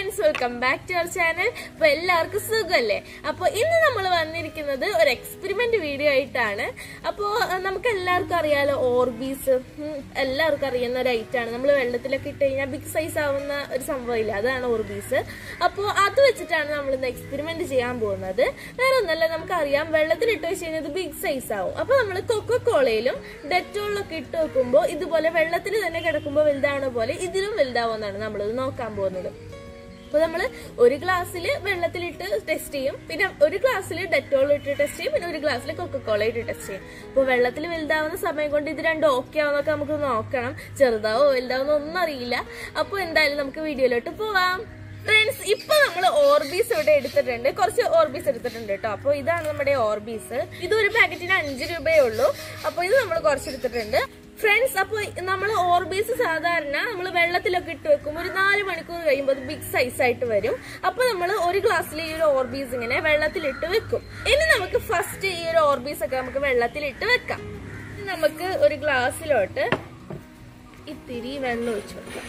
friends welcome back to our channel അപ്പൊ എല്ലാവർക്കും സുഖമല്ലേ അപ്പൊ ഇന്ന് നമ്മൾ വന്നിരിക്കുന്നത് ഒരു എക്സ്പെരിമെന്റ് വീഡിയോ ആയിട്ടാണ് അപ്പോ അഹ് നമുക്ക് എല്ലാവർക്കും അറിയാലോ ഓർബീസ് ഉം, എല്ലാവർക്കും അറിയുന്ന ഒരു ഐറ്റം ആണ് നമ്മൾ വെള്ളത്തിലൊക്കെ ഇട്ട് കഴിഞ്ഞാൽ ബിഗ് സൈസ് ആവുന്ന ഒരു സംഭവമില്ല അതാണ് ഓർബീസ് അപ്പോൾ അത് വെച്ചിട്ടാണ് നമ്മൾ ഇന്ന് എക്സ്പെരിമെന്റ് ചെയ്യാൻ പോകുന്നത് വേറെ ഒന്നല്ല നമുക്കറിയാം വെള്ളത്തിൽ ഇട്ട് വെച്ച് കഴിഞ്ഞാൽ ബിഗ് സൈസ് ആവും അപ്പൊ നമ്മൾ കൊക്കോ കോളയിലും ഡെറ്റോളിലൊക്കെ ഇട്ട് വെക്കുമ്പോൾ ഇതുപോലെ വെള്ളത്തിൽ തന്നെ കിടക്കുമ്പോൾ വലുതാവണ പോലെ ഇതിലും വലുതാവുമെന്നാണ് നമ്മളിത് നോക്കാൻ പോകുന്നത് അപ്പൊ നമ്മള് ഒരു ഗ്ലാസ്സിൽ വെള്ളത്തിലിട്ട് ടെസ്റ്റ് ചെയ്യും പിന്നെ ഒരു ഗ്ലാസ്സിൽ ഡെറ്റോൾ ഇട്ട് ടെസ്റ്റ് ചെയ്യും പിന്നെ ഒരു ഗ്ലാസ്സിൽ കൊക്കക്കോള ഇട്ട് ടെസ്റ്റ് ചെയ്യും അപ്പൊ വെള്ളത്തിൽ വലുതാവുന്ന സമയം കൊണ്ട് ഇത് രണ്ടും ഓക്കെ ആവുന്നൊക്കെ നമുക്ക് നോക്കണം ചെറുതാവോ വലുതാവോ ഒന്നും അറിയില്ല അപ്പൊ എന്തായാലും നമുക്ക് വീഡിയോയിലോട്ട് പോവാം ഫ്രണ്ട്സ് ഇപ്പൊ നമ്മൾ ഓർബീസ് ഇവിടെ എടുത്തിട്ടുണ്ട് കുറച്ച് ഓർബീസ് എടുത്തിട്ടുണ്ട് കേട്ടോ അപ്പൊ ഇതാണ് നമ്മുടെ ഓർബീസ് ഇത് ഒരു പാക്കറ്റിന് അഞ്ച് രൂപയേ ഉള്ളൂ അപ്പൊ ഇത് നമ്മൾ കുറച്ച് എടുത്തിട്ടുണ്ട് ഫ്രണ്ട്സ് അപ്പൊ നമ്മൾ ഓർബീസ് സാധാരണ നമ്മൾ വെള്ളത്തിലൊക്കെ ഇട്ട് വെക്കും ഒരു നാല് മണിക്കൂർ കഴിയുമ്പോൾ അത് ബിഗ് സൈസ് ആയിട്ട് വരും അപ്പൊ നമ്മൾ ഒരു ഗ്ലാസ്സിൽ ഈ ഒരു ഓർബീസ് ഇങ്ങനെ വെള്ളത്തിലിട്ട് വെക്കും ഇനി നമുക്ക് ഫസ്റ്റ് ഈ ഒരു ഓർബീസ് ഒക്കെ നമുക്ക് വെള്ളത്തിലിട്ട് വെക്കാം ഇനി നമുക്ക് ഒരു ഗ്ലാസ്സിലോട്ട് ഇത്തിരി വെള്ളം ഒഴിച്ചു വെക്കാം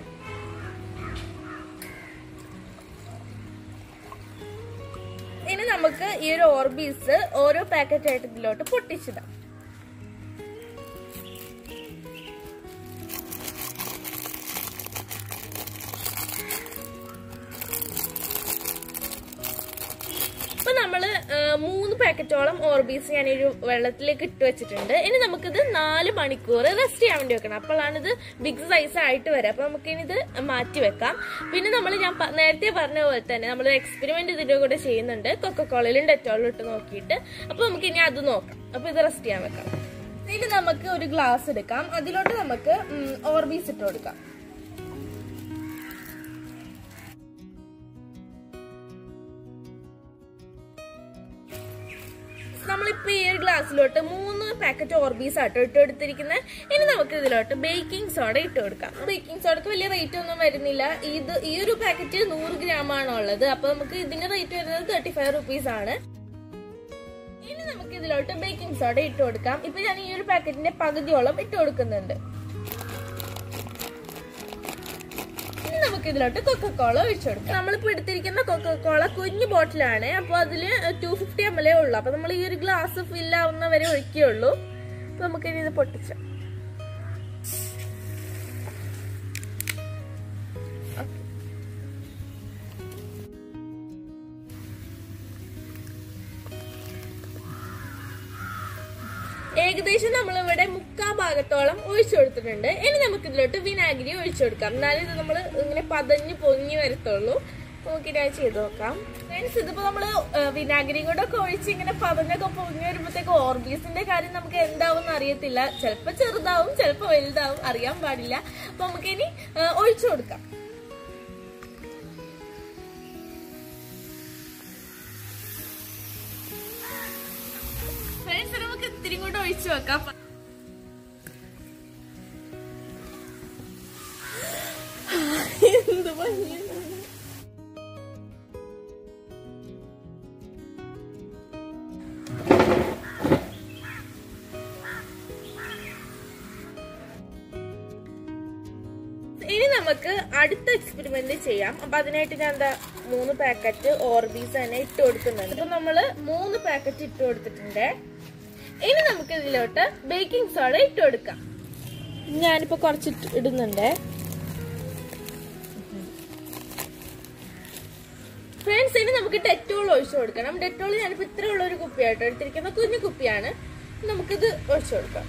ഇനി നമുക്ക് ഈ ഒരു ഓർബീസ് ഓരോ പാക്കറ്റ് ആയിട്ട് ഇതിലോട്ട് പൊട്ടിച്ചിടാം ഇപ്പൊ നമ്മള് ആ, മൂന്ന് പാക്കറ്റോളം ഓർബീസ് ഞാൻ ഒരു വെള്ളത്തിലേക്ക് ഇട്ട് വെച്ചിട്ടുണ്ട് ഇനി നമുക്കിത് നാല് മണിക്കൂർ റെസ്റ്റ് ചെയ്യാൻ വേണ്ടി വെക്കണം അപ്പോഴാണ് ഇത് ബിഗ് സൈസ് ആയിട്ട് വരിക അപ്പൊ നമുക്ക് ഇനി ഇത് മാറ്റി വെക്കാം പിന്നെ നമ്മൾ ഞാൻ പ- നേരത്തെ പറഞ്ഞ പോലെ തന്നെ നമ്മൾ എക്സ്പെരിമെന്റ് ഇതിന്റെ കൂടെ ചെയ്യുന്നുണ്ട് കൊക്കക്കോളയിലും ഡെറ്റോളിലും ഇട്ട് നോക്കിയിട്ട് അപ്പൊ നമുക്ക് ഇനി അത് നോക്കാം അപ്പൊ ഇത് റെസ്റ്റ് ചെയ്യാൻ വെക്കാം ഇനി നമുക്ക് ഒരു ഗ്ലാസ് എടുക്കാം അതിലോട്ട് നമുക്ക് ഓർബീസ് ഇട്ട് കൊടുക്കാം നമ്മളിപ്പോ ഈ ഒരു ഗ്ലാസ്സിലോട്ട് മൂന്ന് പാക്കറ്റ് ഓർബീസ് ആട്ടോ ഇട്ട് എടുത്തിരിക്കുന്നത് ഇനി നമുക്ക് ഇതിലോട്ട് ബേക്കിംഗ് സോഡ ഇട്ട് കൊടുക്കാം ബേക്കിംഗ് സോഡക്ക് വലിയ റേറ്റ് ഒന്നും വരുന്നില്ല ഇത് ഈ ഒരു പാക്കറ്റ് നൂറ് ഗ്രാം ആണ് ഉള്ളത് അപ്പൊ നമുക്ക് ഇതിന്റെ റേറ്റ് വരുന്നത് തേർട്ടി ഫൈവ് റുപ്പീസ് ആണ് ഇനി നമുക്ക് ഇതിലോട്ട് ബേക്കിംഗ് സോഡ ഇട്ട് കൊടുക്കാം ഇപ്പൊ ഞാൻ ഈ ഒരു പാക്കറ്റിന്റെ പകുതിയോളം ഇട്ട് കൊടുക്കുന്നുണ്ട് ഇനി നമുക്ക് ഇതിലോട്ട് കൊക്കക്കോള ഒഴിച്ചു കൊടുക്കാം നമ്മളിപ്പോ എടുത്തിരിക്കുന്ന കൊക്കക്കോള കുഞ്ഞു ബോട്ടിലാണ് അപ്പൊ അതില് ടു ഫിഫ്റ്റി എം എൽ ഉള്ളു അപ്പൊ നമ്മൾ ഈ ഒരു ഗ്ലാസ് ഫിൽ ആവുന്ന വരെ ഒഴിക്കുള്ളൂ അപ്പൊ നമുക്ക് ഇനി ഇത് പൊട്ടിച്ച ഏകദേശം നമ്മൾ ഇവിടെ മുക്കാ ഭാഗത്തോളം ഒഴിച്ചു കൊടുത്തിട്ടുണ്ട് ഇനി നമുക്ക് ഇതിലോട്ട് വിനാഗിരി ഒഴിച്ചു കൊടുക്കാം എന്നാലും ഇത് നമ്മൾ ഇങ്ങനെ പതഞ്ഞ് പൊങ്ങി വരത്തുള്ളൂ നമുക്ക് ഇനി അത് ചെയ്ത് നോക്കാം ഫ്രണ്ട്സ് ഇതിപ്പോ നമ്മള് ഏഹ്, വിനാഗിരി കൂടെ ഒക്കെ ഒഴിച്ച് ഇങ്ങനെ പതഞ്ഞൊക്കെ പൊങ്ങി വരുമ്പോഴത്തേക്ക് ഓർബീസിന്റെ കാര്യം നമുക്ക് എന്താവും അറിയത്തില്ല ചിലപ്പോ ചെറുതാവും ചിലപ്പോ വലുതാവും അറിയാൻ പാടില്ല അപ്പൊ നമുക്ക് ഇനി ഏഹ്, ഒഴിച്ചു കൊടുക്കാം ഫ്രണ്ട്സ് നമുക്ക് ഇത്തിരി കൂടെ ഒഴിച്ചു വെക്കാം എന്ത് ഭംഗിയാണ് ഇനി നമുക്ക് അടുത്ത എക്സ്പെരിമെന്റ് ചെയ്യാം അപ്പൊ അതിനായിട്ട് ഞാൻ എന്താ മൂന്ന് പാക്കറ്റ് ഓർബീസ് തന്നെ ഇട്ട് കൊടുക്കുന്നുണ്ട് അപ്പൊ നമ്മള് മൂന്ന് പാക്കറ്റ് ഇട്ട് കൊടുത്തിട്ടുണ്ട് ഇനി നമുക്ക് ഇതിലോട്ട് ബേക്കിംഗ് സോഡ ഇട്ട് കൊടുക്കാം ഞാനിപ്പോ കുറച്ച് ഇട്ട് ഇടുന്നുണ്ട് ഫ്രണ്ട്സ് ഇനി നമുക്ക് ഡെറ്റോൾ ഒഴിച്ചു കൊടുക്കണം ഡെറ്റോൾ ഞാനിപ്പോ ഇത്ര ഉള്ള ഒരു കുപ്പിയായിട്ട് എടുത്തിരിക്കുന്ന കുഞ്ഞു കുപ്പിയാണ് നമുക്കിത് ഒഴിച്ചു കൊടുക്കാം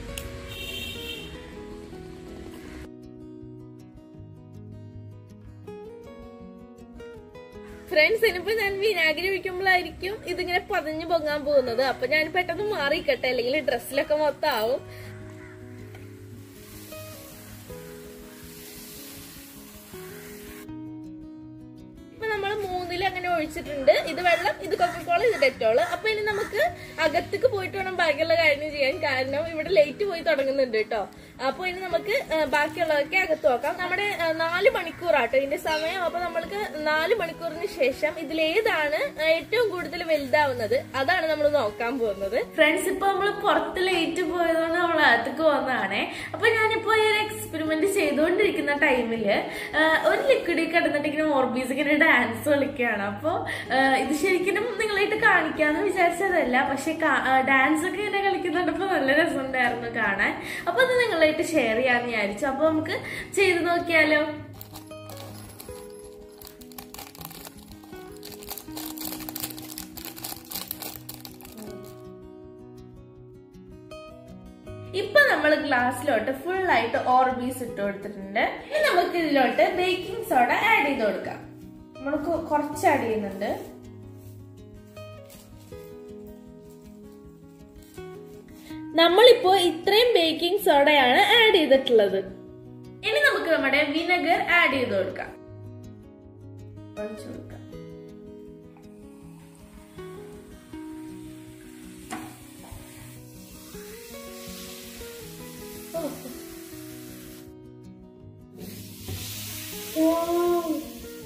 ഫ്രണ്ട്സ് ഇനിയിപ്പോ ഞാൻ വിനാഗിരി ഒഴിക്കുമ്പോഴായിരിക്കും ഇതിങ്ങനെ പതഞ്ഞു പൊങ്ങാൻ പോകുന്നത് അപ്പൊ ഞാൻ പെട്ടെന്ന് മാറിക്കട്ടെ അല്ലെങ്കിൽ ഡ്രസ്സിലൊക്കെ മൊത്തം ആവും ഇപ്പൊ നമ്മൾ മൂന്നിൽ അങ്ങനെ ഒഴിച്ചിട്ടുണ്ട് ഇത് വെള്ളം ഇത് കൊക്കക്കോള ഇത് ഡെറ്റോള് അപ്പൊ ഇനി നമുക്ക് അകത്തേക്ക് പോയിട്ട് വേണം ബാക്കിയുള്ള കാര്യം ചെയ്യാൻ കാരണം ഇവിടെ ലേറ്റ് പോയി തുടങ്ങുന്നുണ്ട് കേട്ടോ അപ്പൊ ഇനി നമുക്ക് ആ, ബാക്കിയുള്ളതൊക്കെ അകത്ത് നോക്കാം നമ്മുടെ ആ, നാല് മണിക്കൂറാട്ടോ ഇതിന്റെ സമയം അപ്പൊ നമ്മൾക്ക് നാല് മണിക്കൂറിന് ശേഷം ഇതിലേതാണ് ഏറ്റവും കൂടുതൽ വലുതാവുന്നത് അതാണ് നമ്മൾ നോക്കാൻ പോകുന്നത് ഫ്രണ്ട്സ് ഇപ്പൊ നമ്മൾ പുറത്ത് ലേറ്റ് പോയതുകൊണ്ട് നമ്മൾ അകത്തേക്ക് വന്നതാണേ അപ്പൊ ഞാനിപ്പോ ഈ ഒരു എക്സ്പെരിമെന്റ് ചെയ്തുകൊണ്ടിരിക്കുന്ന ടൈമില് ഒരു ലിക്വിഡിൽ കിടന്നിട്ട് ഇങ്ങനെ ഓർബീസ് ഇങ്ങനെ ഡാൻസ് കളിക്കുകയാണ് അപ്പൊ ആ, ഇത് ശരിക്കും നിങ്ങളായിട്ട് കാണിക്കാന്ന് വിചാരിച്ചതല്ല പക്ഷെ ഡാൻസ് ഒക്കെ ഇങ്ങനെ കളിക്കുന്നുണ്ടപ്പോ നല്ല രസമുണ്ടായിരുന്നു കാണാൻ അപ്പൊ അത് നിങ്ങളായിട്ട് ഷെയർ ചെയ്യാന്ന് വിചാരിച്ചു അപ്പൊ നമുക്ക് ചെയ്തു നോക്കിയാലോ ഇപ്പൊ നമ്മൾ ഗ്ലാസ്സിലോട്ട് ഫുൾ ആയിട്ട് ഓർബീസ് ഇട്ട് കൊടുത്തിട്ടുണ്ട് ഇനി നമുക്ക് ഇതിലോട്ട് ബേക്കിംഗ് സോഡ ആഡ് ചെയ്ത് കൊടുക്കാം നമ്മൾക്ക് കുറച്ച് ആഡ് ചെയ്യുന്നുണ്ട് നമ്മളിപ്പോ ഇത്രയും ബേക്കിംഗ് സോഡയാണ് ആഡ് ചെയ്തിട്ടുള്ളത് ഇനി നമുക്ക് നമ്മുടെ വിനെഗർ ആഡ് ചെയ്ത് കൊടുക്കാം ഒഴിച്ചു കൊടുക്കാം ഓ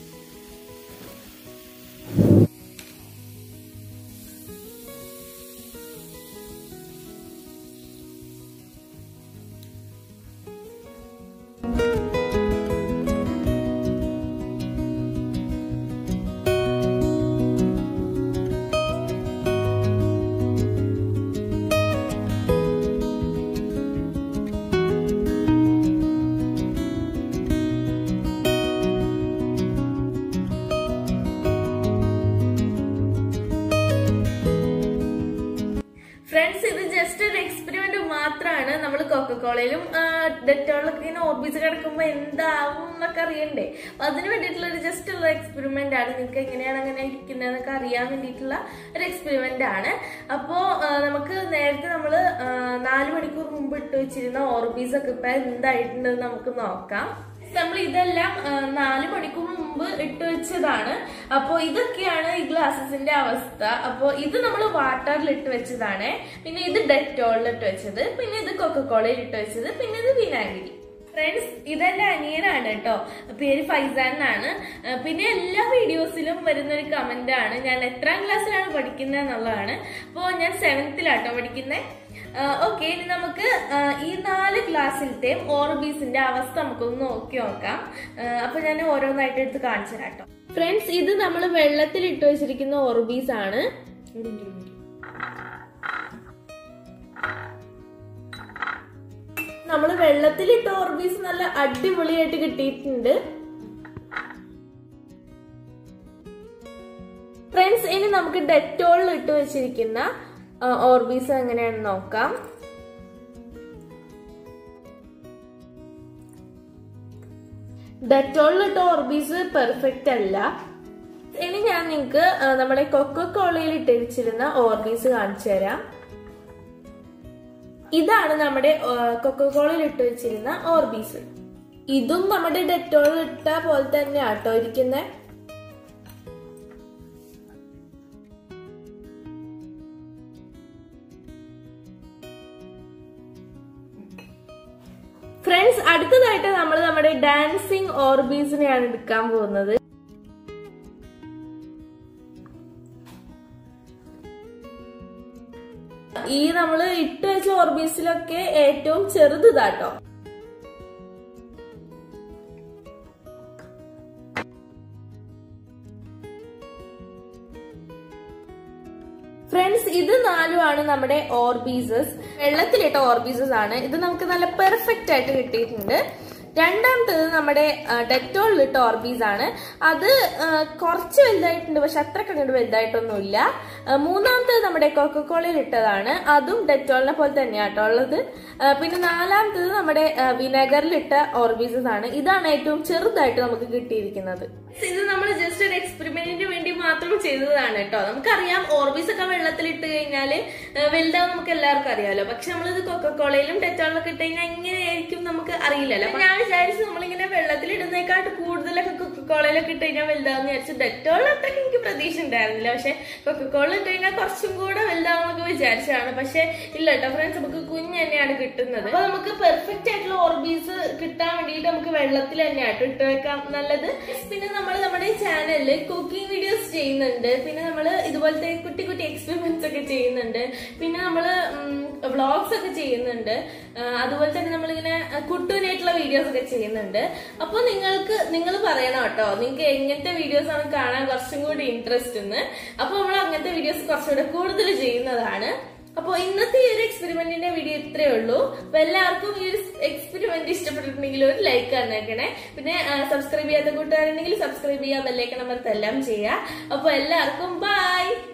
ഫ്രണ്ട്സ് ഇത് ജസ്റ്റ് ഒരു എക്സ്പെരിമെന്റ് മാത്രമാണ് നമ്മൾ കൊക്കക്കോളയിലും ഡെറ്റോളൊക്കെ ഇങ്ങനെ ഓർബിച്ച് കിടക്കുമ്പോൾ എന്താവും എന്നൊക്കെ അറിയണ്ടേ അപ്പൊ അതിന് വേണ്ടിയിട്ടുള്ള ഒരു ജസ്റ്റ് ഉള്ള എക്സ്പെരിമെന്റ് ആണ് നിങ്ങൾക്ക് എങ്ങനെയാണ് അങ്ങനെ ഇരിക്കുന്നതെന്നൊക്കെ അറിയാൻ വേണ്ടിയിട്ടുള്ള ഒരു എക്സ്പെരിമെന്റ് ആണ് അപ്പോ ആ, നമുക്ക് നേരത്തെ നമ്മൾ നാല് മണിക്കൂർ മുമ്പ് ഇട്ട് വെച്ചിരുന്ന ഓർബീസ് ഒക്കെ ഇപ്പൊ എന്തായിട്ടുണ്ടെന്ന് നമുക്ക് നോക്കാം നമ്മൾ ഇതെല്ലാം ആ, നാല് മണിക്കൂർ മുമ്പ് ഇട്ട് വെച്ചതാണ് അപ്പോ ഇതൊക്കെയാണ് ഈ ഗ്ലാസസിന്റെ അവസ്ഥ അപ്പോ ഇത് നമ്മൾ വാട്ടറിൽ ഇട്ട് വെച്ചതാണ് പിന്നെ ഇത് ഡെറ്റോളിൽ ഇട്ട് വെച്ചത് പിന്നെ ഇത് കൊക്കക്കോളയിൽ ഇട്ട് വെച്ചത് പിന്നെ ഇത് വിനാഗിരി ഫ്രണ്ട്സ് ഇതെന്റെ അനിയനാണ് കേട്ടോ പേര് ഫൈസാൻ എന്നാണ് ആ, പിന്നെ എല്ലാ വീഡിയോസിലും വരുന്ന ഒരു കമന്റ് ആണ് ഞാൻ എത്രാം ക്ലാസ്സിലാണ് പഠിക്കുന്നത് എന്നുള്ളതാണ് അപ്പോൾ ഞാൻ സെവൻത്തിലാട്ടോ പഠിക്കുന്നത് ഓക്കെ ഇനി നമുക്ക് ആ, ഈ നാല് ക്ലാസ്സിലത്തെയും ഓർബീസിന്റെ അവസ്ഥ നമുക്കൊന്ന് നോക്കി നോക്കാം ആ, അപ്പൊ ഞാൻ ഓരോന്നായിട്ട് എടുത്ത് കാണിച്ചു തരാം കേട്ടോ ഫ്രണ്ട്സ് ഇത് നമ്മൾ വെള്ളത്തിൽ ഇട്ട് വെച്ചിരിക്കുന്ന ഓർബീസ് ആണ് നമ്മൾ വെള്ളത്തിലിട്ട ഓർബീസ് നല്ല അടിപൊളിയായിട്ട് കിട്ടിയിട്ടുണ്ട് ഫ്രണ്ട്സ് ഇനി നമുക്ക് ഡെറ്റോളിൽ ഇട്ട് വെച്ചിരിക്കുന്ന ഓർബീസ് എങ്ങനെയാണെന്ന് നോക്കാം ഡെറ്റോളിലിട്ട ഓർബീസ് പെർഫെക്റ്റ് അല്ല ഇനി ഞാൻ നിങ്ങൾക്ക് നമ്മുടെ കൊക്കോ കോളയിൽ ഇട്ട് വെച്ചിരുന്ന ഓർബീസ് കാണിച്ചു തരാം ഇതാണ് നമ്മുടെ കൊക്കോ കോളയിൽ ഇട്ട് വെച്ചിരുന്ന ഓർബീസ് ഇതും നമ്മുടെ ഡെറ്റോളിൽ ഇട്ട പോലെ തന്നെ ആട്ടോ ഇരിക്കുന്നത് ഫ്രണ്ട്സ് അടുത്തതായിട്ട് നമ്മൾ നമ്മുടെ ഡാൻസിങ് ഓർബീസിനെയാണ് എടുക്കാൻ പോകുന്നത് ഈ നമ്മൾ ഇട്ട് വെച്ച ഓർബീസിലൊക്കെ ഏറ്റവും ചെറുത് ഇതാട്ടോ ഫ്രണ്ട്സ് ഇത് നാലുമാണ് നമ്മുടെ ഓർബീസസ് വെള്ളത്തിലിട്ട ഓർബീസസ് ആണ് ഇത് നമുക്ക് നല്ല പെർഫെക്റ്റ് ആയിട്ട് കിട്ടിയിട്ടുണ്ട് രണ്ടാമത്തേത് നമ്മുടെ ഡെറ്റോളിലിട്ട ഓർബീസ് ആണ് അത് ആ, കുറച്ച് വലുതായിട്ടുണ്ട് പക്ഷെ അത്ര കണ്ടിട്ട് വലുതായിട്ടൊന്നുമില്ല ആ, മൂന്നാമത്തേത് നമ്മുടെ കൊക്കക്കോളയിൽ ഇട്ടതാണ് അതും ഡെറ്റോളിനെ പോലെ തന്നെയാട്ടോ ഉള്ളത് ആ, പിന്നെ നാലാമത്തേത് നമ്മുടെ വിനെഗറിലിട്ട ഓർബീസസ് ആണ് ഇതാണ് ഏറ്റവും ചെറുതായിട്ട് നമുക്ക് കിട്ടിയിരിക്കുന്നത് ഇത് നമ്മൾ ജസ്റ്റ് ഒരു എക്സ്പെരിമെന്റിന് വേണ്ടി മാത്രം ചെയ്തതാണ് കേട്ടോ നമുക്കറിയാം ഓർബീസ് ഒക്കെ വെള്ളത്തിലിട്ട് കഴിഞ്ഞാൽ വലുതാവും നമുക്ക് എല്ലാവർക്കും അറിയാലോ പക്ഷെ നമ്മളിത് കൊക്കക്കോളയിലും ഡെറ്റോളിലൊക്കെ ഇട്ട് കഴിഞ്ഞാൽ എങ്ങനെയായിരിക്കും നമുക്ക് അറിയില്ലല്ലോ അപ്പൊ ഞാൻ വിചാരിച്ചു നമ്മളിങ്ങനെ വെള്ളത്തിലിടുന്നേക്കാട്ട് കൂടുതലൊക്കെ കൊക്കക്കോളയിലൊക്കെ ഇട്ട് കഴിഞ്ഞാൽ വലുതാവും വിചാരിച്ചു ഡെറ്റോളിൽ അത്രയ്ക്ക് എനിക്ക് പ്രതീക്ഷ ഉണ്ടായിരുന്നില്ല പക്ഷെ കൊക്കക്കോള ഇട്ട് കഴിഞ്ഞാൽ കുറച്ചും കൂടെ വലുതാവും എന്നൊക്കെ വിചാരിച്ചതാണ് പക്ഷെ ഇല്ല കേട്ടോ ഫ്രണ്ട്സ് നമുക്ക് കുഞ്ഞ് തന്നെയാണ് തന്നെയാണ് കിട്ടുന്നത് അപ്പൊ നമുക്ക് പെർഫെക്റ്റ് ആയിട്ടുള്ള ഓർബീസ് കിട്ടാൻ വേണ്ടിയിട്ട് നമുക്ക് വെള്ളത്തിൽ തന്നെയാട്ടോ ഇട്ട് വെക്കാം നല്ലത് പിന്നെ നമ്മൾ നമ്മുടെ ചാനലിൽ കുക്കിംഗ് വീഡിയോസ് ചെയ്യുന്നുണ്ട് പിന്നെ നമ്മൾ ഇതുപോലത്തെ കുട്ടി കുട്ടി എക്സ്പെരിമെന്റ്സ് ഒക്കെ ചെയ്യുന്നുണ്ട് പിന്നെ നമ്മൾ വ്ളോഗ്സ് ഒക്കെ ചെയ്യുന്നുണ്ട് ആ, അതുപോലെ തന്നെ നമ്മളിങ്ങനെ കുട്ടൂനായിട്ടുള്ള വീഡിയോസ് ഒക്കെ ചെയ്യുന്നുണ്ട് അപ്പൊ നിങ്ങൾക്ക് നിങ്ങൾ പറയണം കേട്ടോ നിങ്ങൾക്ക് എങ്ങനത്തെ വീഡിയോസ് ആണ് കാണാൻ കുറച്ചും കൂടി ഇൻട്രസ്റ്റ് എന്ന് അപ്പൊ നമ്മൾ അങ്ങനത്തെ വീഡിയോസ് കുറച്ചുകൂടെ കൂടുതൽ ചെയ്യുന്നതാണ് അപ്പോൾ ഇന്നത്തെ ഈ ഒരു എക്സ്പെരിമെന്റിന്റെ വീഡിയോ ഇത്രയേ ഉള്ളൂ അപ്പൊ എല്ലാവർക്കും ഈ ഒരു എക്സ്പെരിമെന്റ് ഇഷ്ടപ്പെട്ടിട്ടുണ്ടെങ്കിൽ ഒരു ലൈക്ക് തന്നേക്കണേ പിന്നെ സബ്സ്ക്രൈബ് ചെയ്യാത്ത കൂട്ടുകാരുണ്ടെങ്കിൽ സബ്സ്ക്രൈബ് ചെയ്യാൻ ബെല്ലൈക്കൺ അമർത്തെല്ലാം ചെയ്യാം അപ്പൊ എല്ലാവർക്കും ബൈ